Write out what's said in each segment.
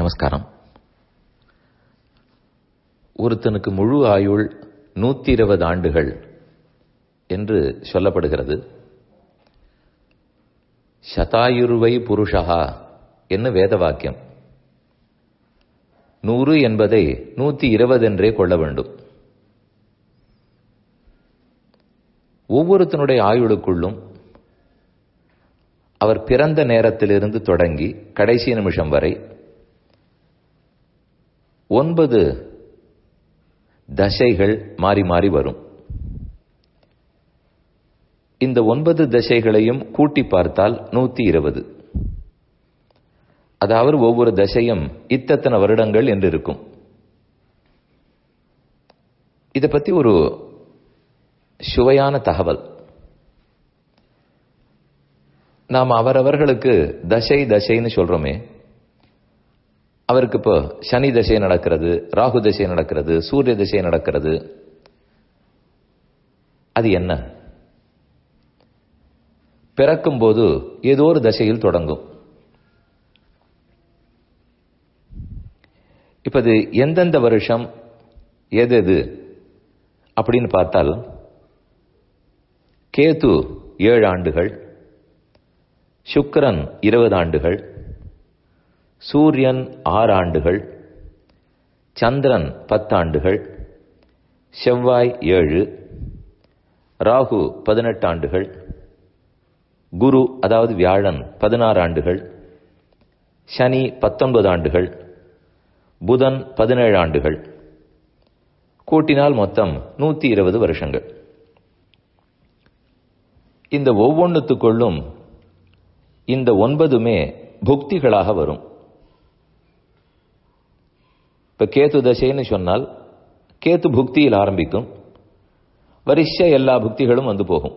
நமஸ்காரம் ஒருத்தனுக்கு முழு ஆயுள் நூத்தி இருபது ஆண்டுகள் என்று சொல்லப்படுகிறது சதாயுர்வை புருஷா என்ன வேத வாக்கியம் நூறு என்பதை நூத்தி இருபது என்றே கொள்ள வேண்டும் ஒவ்வொருத்தனுடைய ஆயுளுக்குள்ளும் அவர் பிறந்த நேரத்திலிருந்து தொடங்கி கடைசி நிமிஷம் வரை ஒன்பது தசைகள் மாறி மாறி வரும் இந்த ஒன்பது தசைகளையும் கூட்டி பார்த்தால் நூத்தி இருபது அதாவது ஒவ்வொரு தசையும் இத்தத்தன வருடங்கள் என்று இருக்கும் இதை பத்தி ஒரு சுவையான தகவல் நாம் அவரவர்களுக்கு தசை தசைன்னு சொல்றோமே அவருக்கு இப்போ சனி தசை நடக்கிறது ராகு தசை நடக்கிறது சூரிய தசை நடக்கிறது அது என்ன பிறக்கும் போது ஏதோ ஒரு தசையில் தொடங்கும் இப்ப இது எந்தெந்த வருஷம் எது எது அப்படின்னு பார்த்தால் கேது ஏழு ஆண்டுகள் சுக்கரன் இருபது ஆண்டுகள் சூரியன் ஆறு ஆண்டுகள் சந்திரன் பத்தாண்டுகள் செவ்வாய் ஏழு ராகு பதினெட்டு ஆண்டுகள் குரு அதாவது வியாழன் பதினாறு ஆண்டுகள் சனி பத்தொன்பது ஆண்டுகள் புதன் பதினேழு ஆண்டுகள் கூட்டினால் மொத்தம் நூத்தி இருபது வருஷங்கள் இந்த ஒவ்வொன்றுத்துக்குள்ளும் இந்த ஒன்பதுமே புக்திகளாக வரும் இப்ப கேத்து தசைன்னு சொன்னால் கேத்து புக்தியில் ஆரம்பிக்கும் வரிச எல்லா புக்திகளும் வந்து போகும்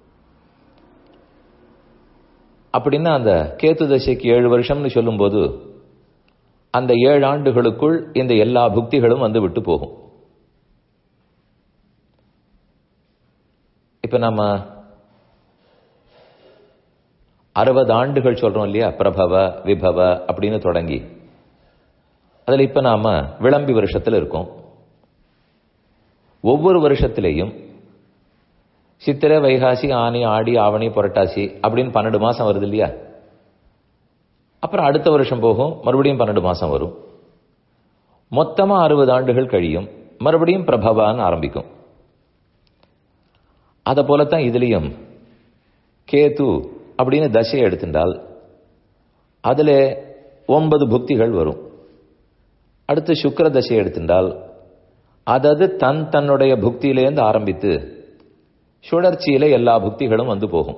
அப்படின்னா அந்த கேத்து தசைக்கு ஏழு வருஷம்னு சொல்லும்போது அந்த ஏழு ஆண்டுகளுக்குள் இந்த எல்லா புக்திகளும் வந்து விட்டு போகும் இப்ப நம்ம அறுபது ஆண்டுகள் சொல்றோம் இல்லையா பிரபவ விபவ அப்படின்னு தொடங்கி அதில் இப்ப நாம விளம்பி வருஷத்தில் இருக்கோம் ஒவ்வொரு வருஷத்திலேயும் சித்திரை வைகாசி ஆனி ஆடி ஆவணி புரட்டாசி அப்படின்னு பன்னெண்டு மாசம் வருது இல்லையா அப்புறம் அடுத்த வருஷம் போகும் மறுபடியும் பன்னெண்டு மாசம் வரும் மொத்தமா அறுபது ஆண்டுகள் கழியும் மறுபடியும் பிரபவான்னு ஆரம்பிக்கும் அதை போலத்தான் இதுலேயும் கேது அப்படின்னு தசையை எடுத்துட்டால் அதில் ஒன்பது புக்திகள் வரும் அடுத்து சுக்கர தசையை எடுத்துட்டால் அதது தன் தன்னுடைய புக்தியிலேருந்து ஆரம்பித்து சுழற்சியில எல்லா புக்திகளும் வந்து போகும்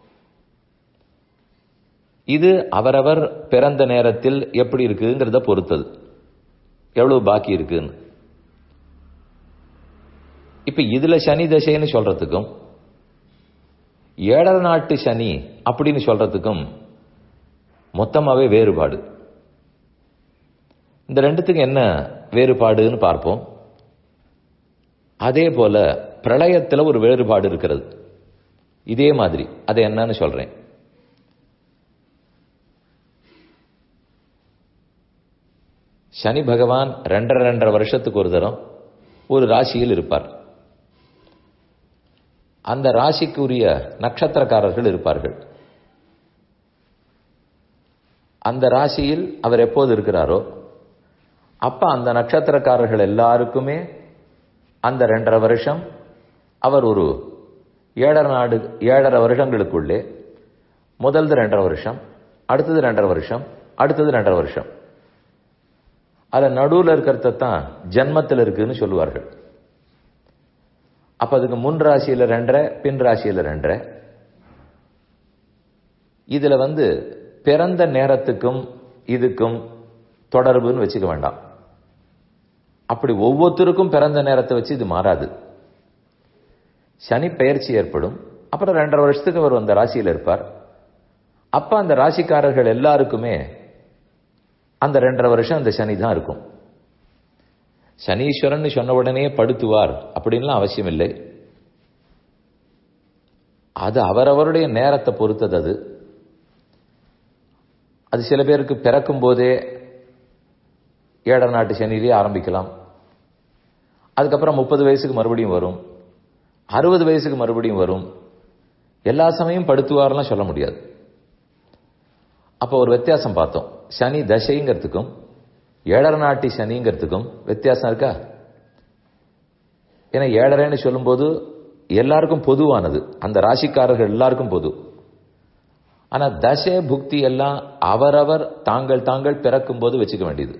இது அவரவர் பிறந்த நேரத்தில் எப்படி இருக்குங்கிறத பொறுத்தது எவ்வளவு பாக்கி இருக்குன்னு இப்ப இதுல சனி தசைன்னு சொல்றதுக்கும் ஏழரை நாட்டு சனி அப்படின்னு சொல்றதுக்கும் மொத்தமாவே வேறுபாடு இந்த ரெண்டுத்துக்கும் என்ன வேறுபாடுன்னு பார்ப்போம் அதே போல பிரளயத்துல ஒரு வேறுபாடு இருக்கிறது இதே மாதிரி அது என்னன்னு சொல்றேன் சனி பகவான் ரெண்டரை ரெண்டரை வருஷத்துக்கு ஒரு தரம் ஒரு ராசியில் இருப்பார் அந்த ராசிக்குரிய நட்சத்திரக்காரர்கள் இருப்பார்கள் அந்த ராசியில் அவர் எப்போது இருக்கிறாரோ அப்ப அந்த நட்சத்திரக்காரர்கள் எல்லாருக்குமே அந்த ரெண்டரை வருஷம் அவர் ஒரு ஏழரை நாடு ஏழரை வருஷங்களுக்குள்ளே முதல்து ரெண்டரை வருஷம் அடுத்தது ரெண்டரை வருஷம் அடுத்தது ரெண்டரை வருஷம் அதில் நடுவில் இருக்கிறத தான் ஜென்மத்தில் இருக்குன்னு சொல்லுவார்கள் அப்ப அதுக்கு முன் ராசியில ரெண்டரை பின் ராசியில ரெண்டரை இதுல வந்து பிறந்த நேரத்துக்கும் இதுக்கும் தொடர்புன்னு வச்சுக்க வேண்டாம் அப்படி ஒவ்வொருத்தருக்கும் பிறந்த நேரத்தை வச்சு இது மாறாது சனி பயிற்சி ஏற்படும் அப்புறம் ரெண்டரை வருஷத்துக்கு அவர் அந்த ராசியில் இருப்பார் அப்ப அந்த ராசிக்காரர்கள் எல்லாருக்குமே அந்த ரெண்டரை வருஷம் அந்த சனி தான் இருக்கும் சனீஸ்வரன் சொன்ன உடனே படுத்துவார் அப்படின்லாம் அவசியம் இல்லை அது அவரவருடைய நேரத்தை பொறுத்தது அது அது சில பேருக்கு பிறக்கும் போதே ஏழரை நாட்டு சனிலேயே ஆரம்பிக்கலாம் அதுக்கப்புறம் முப்பது வயசுக்கு மறுபடியும் வரும் அறுபது வயசுக்கு மறுபடியும் வரும் எல்லா சமயம் படுத்துவாரெல்லாம் சொல்ல முடியாது அப்போ ஒரு வித்தியாசம் பார்த்தோம் சனி தசைங்கிறதுக்கும் ஏழரை நாட்டி சனிங்கிறதுக்கும் வித்தியாசம் இருக்கா ஏன்னா ஏழரைன்னு சொல்லும்போது எல்லாருக்கும் பொதுவானது அந்த ராசிக்காரர்கள் எல்லாருக்கும் பொது ஆனா தசை புக்தி எல்லாம் அவரவர் தாங்கள் தாங்கள் பிறக்கும் போது வச்சுக்க வேண்டியது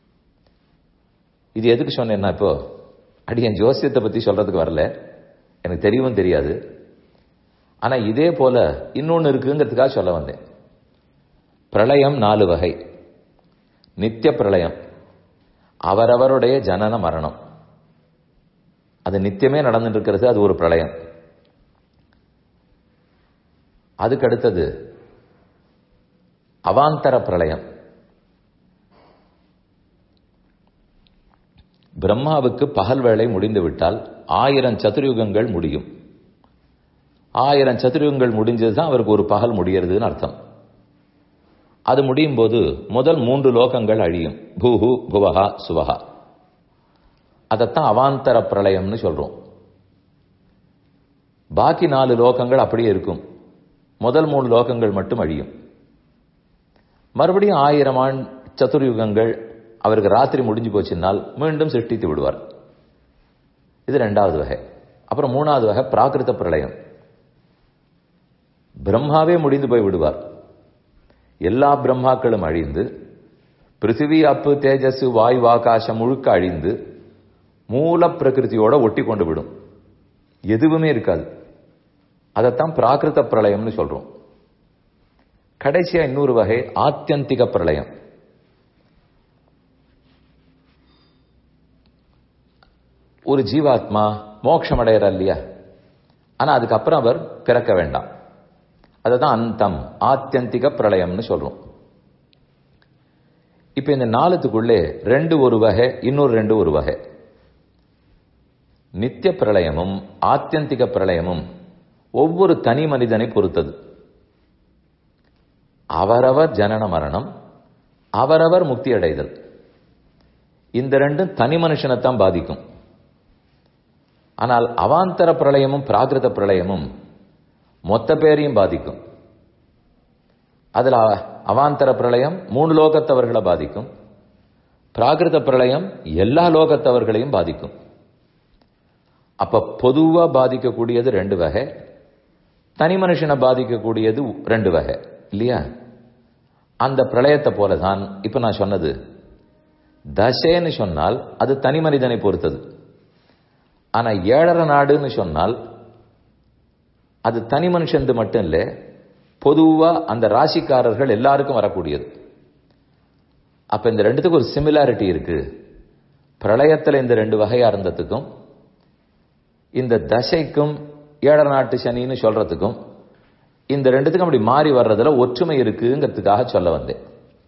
இது எதுக்கு சொன்னேன்னா இப்போ அடி என் ஜோசியத்தை பத்தி சொல்றதுக்கு வரல எனக்கு தெரியவும் தெரியாது ஆனா இதே போல இன்னொன்னு இருக்குங்கிறதுக்காக சொல்ல வந்தேன் பிரளயம் நாலு வகை நித்திய பிரளயம் அவரவருடைய ஜனன மரணம் அது நித்தியமே நடந்துட்டு இருக்கிறது அது ஒரு பிரளயம் அதுக்கு அடுத்தது அவாந்தர பிரளயம் பிரம்மாவுக்கு பகல் வேளை முடிந்து விட்டால் ஆயிரம் சதுர்யுகங்கள் முடியும் ஆயிரம் சதுர்யுகங்கள் முடிஞ்சதுதான் அவருக்கு ஒரு பகல் முடியறதுன்னு அர்த்தம் அது முடியும் போது முதல் மூன்று லோகங்கள் அழியும் பூஹு புவஹா சுவஹா அதைத்தான் அவாந்தர பிரளயம்னு சொல்றோம் பாக்கி நாலு லோகங்கள் அப்படியே இருக்கும் முதல் மூணு லோகங்கள் மட்டும் அழியும் மறுபடியும் ஆயிரம் ஆண் சதுர்யுகங்கள் அவருக்கு ராத்திரி முடிஞ்சு போச்சுன்னால் மீண்டும் சிருஷ்டித்து விடுவார் இது ரெண்டாவது வகை அப்புறம் மூணாவது வகை பிராகிருத பிரளயம் பிரம்மாவே முடிந்து போய் விடுவார் எல்லா பிரம்மாக்களும் அழிந்து பிருத்திவி அப்பு தேஜஸ் வாயு ஆகாசம் முழுக்க அழிந்து மூல பிரகிருதியோட ஒட்டி கொண்டு விடும் எதுவுமே இருக்காது அதைத்தான் பிராகிருத பிரளயம்னு சொல்றோம் கடைசியா இன்னொரு வகை ஆத்தியந்திக பிரளயம் ஒரு ஜீவாத்மா மோட்சம் அடையிறார் இல்லையா ஆனா அதுக்கப்புறம் அவர் பிறக்க வேண்டாம் அதுதான் அந்தம் ஆத்தியந்திக பிரளயம்னு சொல்றோம் இப்ப இந்த நாலுத்துக்குள்ளே ரெண்டு ஒரு வகை இன்னொரு ரெண்டு ஒரு வகை நித்திய பிரளயமும் ஆத்தியந்திக பிரளயமும் ஒவ்வொரு தனி மனிதனை பொறுத்தது அவரவர் ஜனன மரணம் அவரவர் முக்தி அடைதல் இந்த ரெண்டும் தனி மனுஷனைத்தான் பாதிக்கும் ஆனால் அவாந்தர பிரளயமும் பிராகிருத பிரளயமும் மொத்த பேரையும் பாதிக்கும் அதுல அவாந்தர பிரளயம் மூணு லோகத்தவர்களை பாதிக்கும் பிராகிருத பிரளயம் எல்லா லோகத்தவர்களையும் பாதிக்கும் அப்ப பொதுவா பாதிக்கக்கூடியது ரெண்டு வகை தனி மனுஷனை பாதிக்கக்கூடியது ரெண்டு வகை இல்லையா அந்த பிரளயத்தை போலதான் இப்ப நான் சொன்னது தசைன்னு சொன்னால் அது தனி மனிதனை பொறுத்தது ஆனா ஏழரை நாடுன்னு சொன்னால் அது தனி மனுஷந்து மட்டும் இல்லை பொதுவா அந்த ராசிக்காரர்கள் எல்லாருக்கும் வரக்கூடியது அப்ப இந்த ரெண்டுத்துக்கும் ஒரு சிமிலாரிட்டி இருக்கு பிரளயத்துல இந்த ரெண்டு வகையா இருந்ததுக்கும் இந்த தசைக்கும் ஏழரை நாட்டு சனின்னு சொல்றதுக்கும் இந்த ரெண்டுத்துக்கும் அப்படி மாறி வர்றதுல ஒற்றுமை இருக்குங்கிறதுக்காக சொல்ல வந்தேன்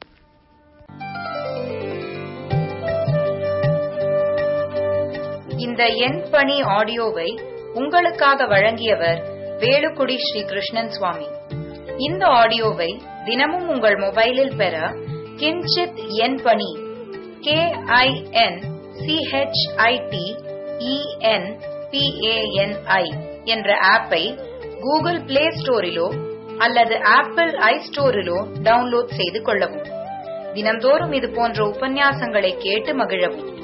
இந்த எண் பணி ஆடியோவை உங்களுக்காக வழங்கியவர் வேலுக்குடி ஸ்ரீ கிருஷ்ணன் சுவாமி இந்த ஆடியோவை தினமும் உங்கள் மொபைலில் பெற கிஞ்சித் எண் பணி கே ஐ என் சிஹெச்ஐடி இஎன் பிஏஎன்ஐ என்ற ஆப்பை கூகுள் பிளே ஸ்டோரிலோ அல்லது ஆப்பிள் ஐ ஸ்டோரிலோ டவுன்லோட் செய்து கொள்ளவும் தினம்தோறும் இது போன்ற உபன்யாசங்களை கேட்டு மகிழவும்